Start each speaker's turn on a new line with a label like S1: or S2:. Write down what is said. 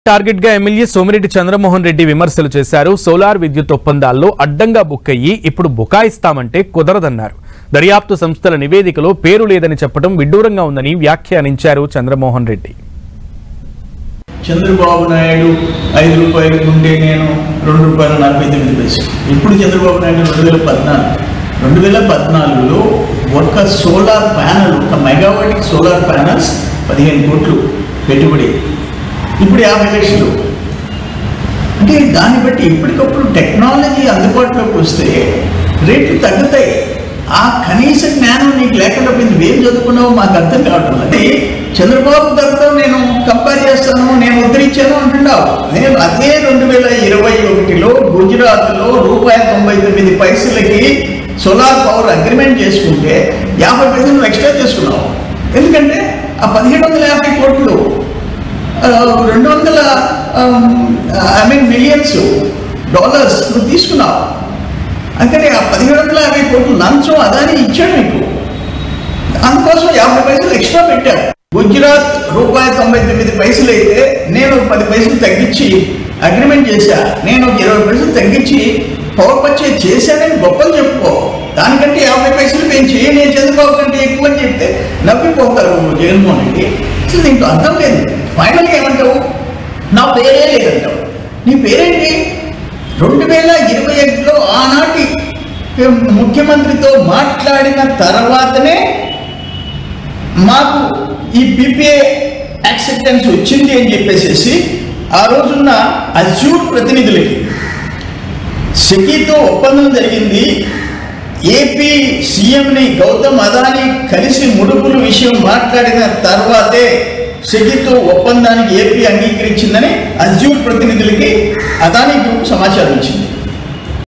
S1: Target గా MLA Somireddy Chandramohan Reddy విమర్శలు చేశారు సోలార్ విద్యుత్ ఒప్పందాల్లో అడ్డంగా బుక్కయ్యి ఇప్పుడు బుకాయిస్తామంటే కుదరదన్నారు దర్యాప్తు సంస్థల నివేదికలో పేరు లేదని చెప్పడం విడ్డూరంగా ఉందని వ్యాఖ్యానించారు చంద్రమోహన్ రెడ్డి
S2: చంద్రబాబు నాయుడు ఐదు రూపాయలు ఉంటే నేను రెండు రూపాయల నలభై తొమ్మిది పైసలు ఇప్పుడు చంద్రబాబు నాయుడు రెండు వేల పద్నాలుగు రెండు వేల పద్నాలుగులో ఒక సోలార్ ప్యానల్ ఒక మెగావాట్కి సోలార్ ప్యానల్స్ పదిహేను కోట్లు పెట్టుబడి ఇప్పుడు యాభై లక్షలు అంటే దాన్ని బట్టి ఎప్పటికప్పుడు టెక్నాలజీ అందుబాటులోకి వస్తే రేట్లు తగ్గుతాయి ఆ కనీస జ్ఞానం నీకు లేకుండా పోయింది నువ్వేం చదువుకున్నావో మాకు అర్థం కావటం లేదు. అది చంద్రబాబు గారితో నేను కంపేర్ చేస్తాను నేను ఉద్ధరించాను అంటున్నావు నేను అదే రెండు వేల ఇరవై ఒకటిలో గుజరాత్లో రూపాయి తొంభై తొమ్మిది పైసలకి సోలార్ పవర్ అగ్రిమెంట్ చేసుకుంటే యాభై పైసలు నువ్వు ఎక్స్ట్రా చేసుకున్నావు ఎందుకంటే ఆ పదిహేడు వందల యాభై కోట్లు ఆ, రెండు వందల ఐ మీన్ మిలియన్స్ డాలర్స్ నువ్వు తీసుకున్నావు అందుకని ఆ పదిహేడు వందల యాభై కోట్లు లంచం అదాని ఇచ్చాడు నీకు అందుకోసం యాభై పైసలు ఎక్స్ట్రా పెట్టావు గుజరాత్ రూపాయి తొంభై తొమ్మిది పైసలు అయితే నేను పది పైసలు తగ్గించి అగ్రిమెంట్ చేశా నేను ఒక ఇరవై పైసలు తగ్గించి పవర్ పర్చేజ్ చేశానని గొప్పలు చెప్పుకో దానికంటే యాభై పైసలు నేను చేయనే చంద్రబాబు కంటే ఎక్కువ అని చెప్తే నవ్విపోతారు జగన్మోహన్ రెడ్డి అసలు దీంట్లో అర్థం లేదు ఫైనల్గా ఏమంటావు నా పేరే లేదంటావు నీ పేరేంటి రెండు వేల ఇరవై ఒకటిలో ఆనాటి ముఖ్యమంత్రితో మాట్లాడిన తర్వాతనే మాకు ఈ పీపీఏ యాక్సెప్టెన్స్ వచ్చింది అని చెప్పేసి ఆ రోజున్న అజ్యూర్ ప్రతినిధులకి సెకీతో ఒప్పందం జరిగింది ఏపీ సీఎంని గౌతమ్ అదాని కలిసి ముడుపుల విషయం మాట్లాడిన తర్వాతే సెకీతో ఒప్పందానికి ఏపీ అంగీకరించిందని అజ్యూర్ ప్రతినిధులకి అదాని గ్రూప్ సమాచారం ఇచ్చింది